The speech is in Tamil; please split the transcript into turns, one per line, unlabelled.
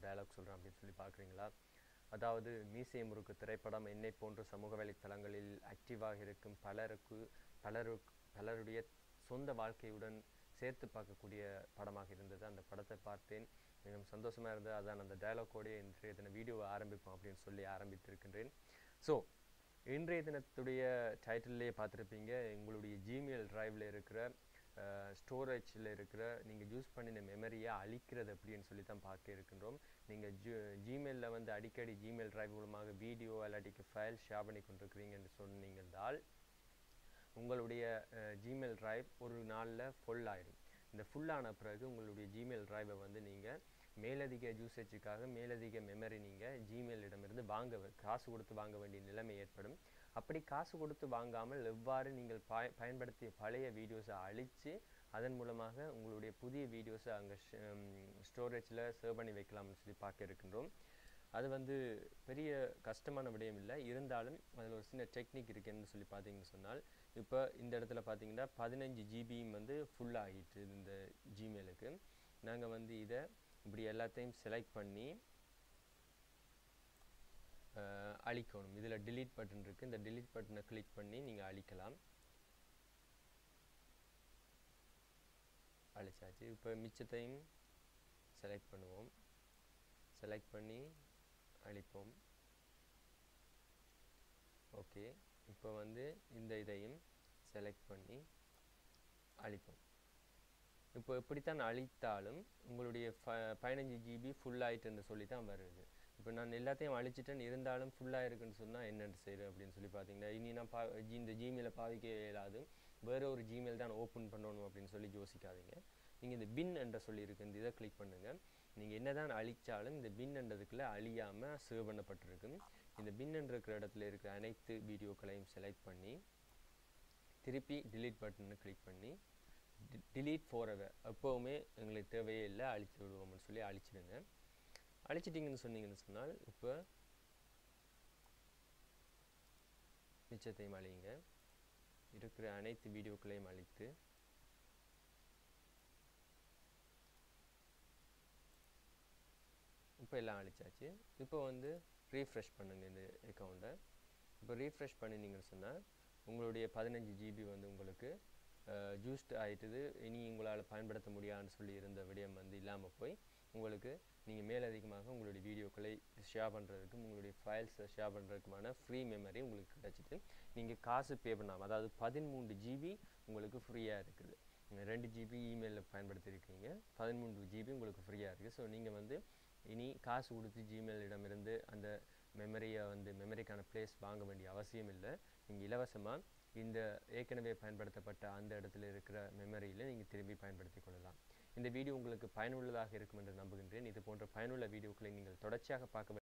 டயலாக் சொல்கிறேன் அப்படின்னு சொல்லி பார்க்குறீங்களா அதாவது மீசை முறுக்கு திரைப்படம் என்னை போன்ற சமூக வலைத்தளங்களில் ஆக்டிவாக இருக்கும் பலருக்கு பலருக்கு பலருடைய சொந்த வாழ்க்கையுடன் சேர்த்து பார்க்கக்கூடிய படமாக இருந்தது அந்த படத்தை பார்த்தேன் மிகவும் சந்தோஷமாக இருந்தது அதான் அந்த டயலாக்கோடைய இன்றைய தின வீடியோவை ஆரம்பிப்போம் அப்படின்னு சொல்லி ஆரம்பித்திருக்கின்றேன் ஸோ இன்றைய தினத்துடைய டைட்டில்லையே பார்த்துருப்பீங்க உங்களுடைய ஜிமெயில் டிரைவில் இருக்கிற ஸ்டோரேஜில் இருக்கிற நீங்கள் யூஸ் பண்ணின மெமரியை அழிக்கிறது அப்படின்னு சொல்லி தான் பார்க்க இருக்கின்றோம் நீங்கள் ஜூ ஜிமெயிலில் வந்து அடிக்கடி ஜிமெயில் டிரைவ் மூலமாக வீடியோ இல்லாட்டிக்கு ஃபைல் ஷேர் பண்ணி கொண்டிருக்கிறீங்கன்னு சொன்னீங்கன்றால் உங்களுடைய ஜிமெயில் டிரைவ் ஒரு நாளில் ஃபுல் ஆயிடும் இந்த ஃபுல்லான பிறகு உங்களுடைய ஜிமெயில் டிரைவை வந்து நீங்கள் மேலதிக யூசேஜுக்காக மேலதிக மெமரி நீங்கள் ஜிமெயிலிடமிருந்து வாங்க வே- காசு கொடுத்து வாங்க வேண்டிய நிலைமை ஏற்படும் அப்படி காசு கொடுத்து வாங்காமல் எவ்வாறு நீங்கள் பாய பயன்படுத்திய பழைய வீடியோஸை அழித்து அதன் மூலமாக உங்களுடைய புதிய வீடியோஸை அங்கே ஸ்டோரேஜில் சேவ் பண்ணி வைக்கலாம்னு சொல்லி பார்க்க இருக்கின்றோம் அது வந்து பெரிய கஷ்டமான விடயம் இல்லை இருந்தாலும் அதில் ஒரு சின்ன டெக்னிக் இருக்குன்னு சொல்லி பார்த்தீங்கன்னு சொன்னால் இப்போ இந்த இடத்துல பார்த்தீங்கன்னா பதினஞ்சு ஜிபியும் வந்து ஃபுல் ஆகிட்டு இந்த ஜிமெயிலுக்கு நாங்கள் வந்து இதை இப்படி எல்லாத்தையும் செலக்ட் பண்ணி அஹ், அழிக்கணும் இதில் delete பட்டன் இருக்குது இந்த delete பட்டனை கிளிக் பண்ணி நீங்கள் அழிக்கலாம் அழிச்சாச்சு இப்போ மிச்சத்தையும் செலக்ட் பண்ணுவோம் செலக்ட் பண்ணி அழிப்போம் ஓகே இப்போ வந்து இந்த இதையும் செலக்ட் பண்ணி அழிப்போம் இப்போ எப்படித்தான் அழித்தாலும் உங்களுடைய ஃப பதினஞ்சு ஜிபி ஃபுல் ஆயிட்டுன்னு சொல்லி தான் வருது இப்போ நான் எல்லாத்தையும் அழிச்சிட்டேன் இருந்தாலும் ஃபுல்லாக இருக்குன்னு சொன்னால் என்னென்னு செய்கிறேன் அப்படின்னு சொல்லி பார்த்தீங்கன்னா இனி நான் பா ஜி இந்த ஜிமெயிலை பாவிக்க இயலாது வேற ஒரு ஜிமெயில் தான் ஓப்பன் பண்ணணும் அப்படின்னு சொல்லி யோசிக்காதீங்க நீங்கள் இந்த பின் என்ற சொல்லி இருக்கு இந்த இதை கிளிக் பண்ணுங்கள் நீங்கள் என்னதான் அழிச்சாலும் இந்த பின் என்றதுக்குள்ளே அழியாமல் சேவ் பண்ணப்பட்டிருக்கு இந்த பின் என்ற இருக்கிற இடத்துல இருக்கிற அனைத்து வீடியோக்களையும் செலக்ட் பண்ணி திருப்பி delete பட்டனை கிளிக் பண்ணி delete forever எப்போவுமே எங்களுக்கு தேவையே இல்லை அழித்து விடுவோம்னு சொல்லி அழிச்சிடுங்க அழிச்சிட்டிங்கன்னு சொன்னீங்கன்னு சொன்னால் இப்போ மிச்சத்தையும் அழியுங்க இருக்கிற அனைத்து வீடியோக்களையும் அழித்து இப்போ எல்லாம் அழிச்சாச்சு இப்போ வந்து ரீஃப்ரெஷ் பண்ணுங்க இந்த அக்கௌண்ட்டை இப்போ ரீஃப்ரெஷ் பண்ணினீங்கன்னு சொன்னால் உங்களுடைய பதினஞ்சு ஜிபி வந்து உங்களுக்கு ஜூஸ்ட் ஆயிட்டுது இனி உங்களால் பயன்படுத்த முடியாதுன்னு சொல்லி இருந்த விடயம் வந்து இல்லாமல் போய் உங்களுக்கு நீங்கள் மேலதிகமாக உங்களுடைய வீடியோக்களை ஷேர் பண்ணுறதுக்கும் உங்களுடைய ஃபைல்ஸை ஷேர் பண்ணுறதுக்குமான ஃப்ரீ மெமரி உங்களுக்கு கிடச்சிட்டு நீங்கள் காசு பே பண்ணாமல் அதாவது பதிமூன்று ஜிபி உங்களுக்கு ஃப்ரீயாக இருக்குது நீங்க ரெண்டு ஜிபி இமெயிலில் பயன்படுத்தியிருக்கீங்க பதிமூன்று ஜிபி உங்களுக்கு ஃப்ரீயாக இருக்குது ஸோ நீங்கள் வந்து இனி காசு கொடுத்து ஜிமெயிலிடமிருந்து அந்த மெமரியை வந்து மெமரிக்கான பிளேஸ் வாங்க வேண்டிய அவசியம் இல்லை நீங்கள் இலவசமாக இந்த ஏற்கனவே பயன்படுத்தப்பட்ட அந்த இடத்துல இருக்கிற மெமரியில் நீங்கள் திரும்பி பயன்படுத்திக் கொள்ளலாம் இந்த வீடியோ உங்களுக்கு பயனுள்ளதாக இருக்கும் என்று நம்புகின்றேன் இது போன்ற பயனுள்ள வீடியோக்களை நீங்கள் தொடர்ச்சியாக பார்க்க